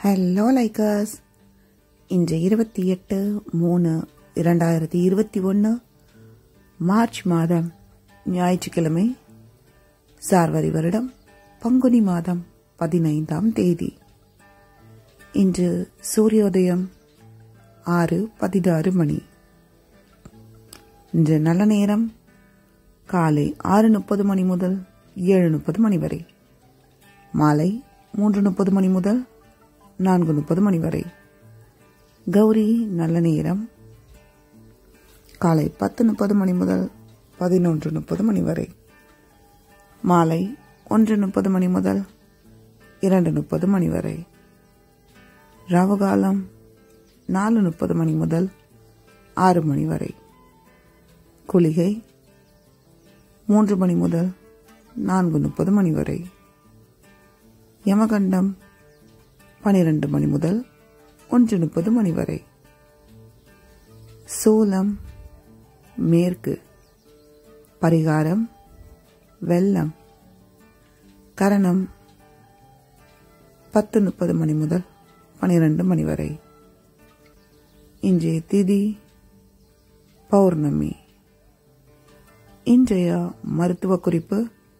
hello likers இன்று இருபத்தி எட்டு மூணு இரண்டாயிரத்தி இருபத்தி ஒன்று மார்ச் மாதம் ஞாயிற்றுக்கிழமை சார்வரி வருடம் பங்குனி மாதம் பதினைந்தாம் தேதி இன்று சூரியோதயம் ஆறு பதினாறு மணி இன்று நல்ல நேரம் காலை ஆறு முப்பது மணி முதல் ஏழு முப்பது மணி வரை மாலை மூன்று முப்பது மணி முதல் நான்கு முப்பது மணி வரை கௌரி நல்ல நேரம் காலை பத்து முப்பது மணி முதல் பதினொன்று முப்பது மணி வரை மாலை ஒன்று முப்பது மணி முதல் இரண்டு முப்பது மணி வரை ராவுகாலம் நாலு முப்பது மணி முதல் ஆறு மணி வரை குளிகை மூன்று மணி முதல் நான்கு முப்பது மணி வரை யமகண்டம் பனிரெண்டு மணி முதல் ஒன்று முப்பது மணி வரை சூலம் மேற்கு பரிகாரம் வெள்ளம் கரணம் பத்து முப்பது மணி முதல் பனிரெண்டு மணி வரை இன்றைய திதி பௌர்ணமி இன்றைய மருத்துவ குறிப்பு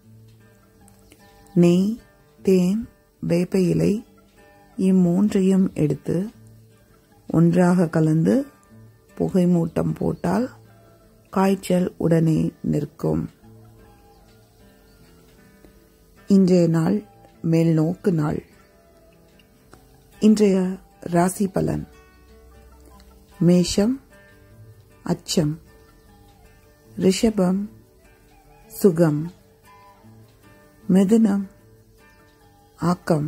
நெய் தேன் வேப்ப இலை இம்மூன்றையும் எடுத்து ஒன்றாக கலந்து புகை மூட்டம் போட்டால் காய்ச்சல் உடனே நிற்கும் இன்றைய நாள் மேல்நோக்கு நாள் இன்றைய ராசி பலன் மேஷம் அச்சம் ரிஷபம் சுகம் மிதுனம் ஆக்கம்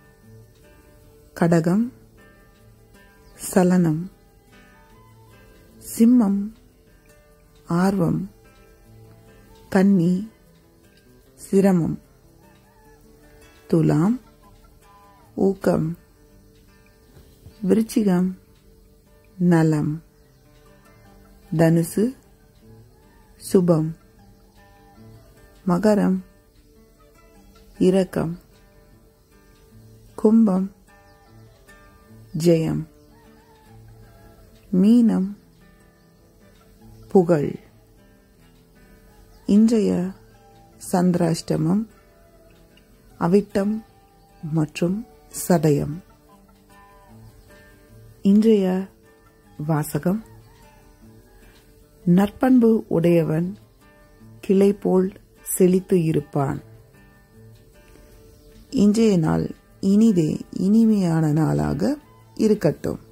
கடகம் சலனம் சிம்மம் ஆர்வம் கன்னி சிரமம் துலாம் ஊக்கம் விருச்சிகம் நலம் தனுசு சுபம் மகரம் இரக்கம் கும்பம் ஜெயம் மீனம் புகழ் இன்றைய சந்திராஷ்டமம் அவிட்டம் மற்றும் சதயம் இன்றைய வாசகம் நற்பண்பு உடையவன் கிளை போல் செழித்து இருப்பான் இன்றைய நாள் இனிதே இனிமையான நாளாக இருக்கட்டும்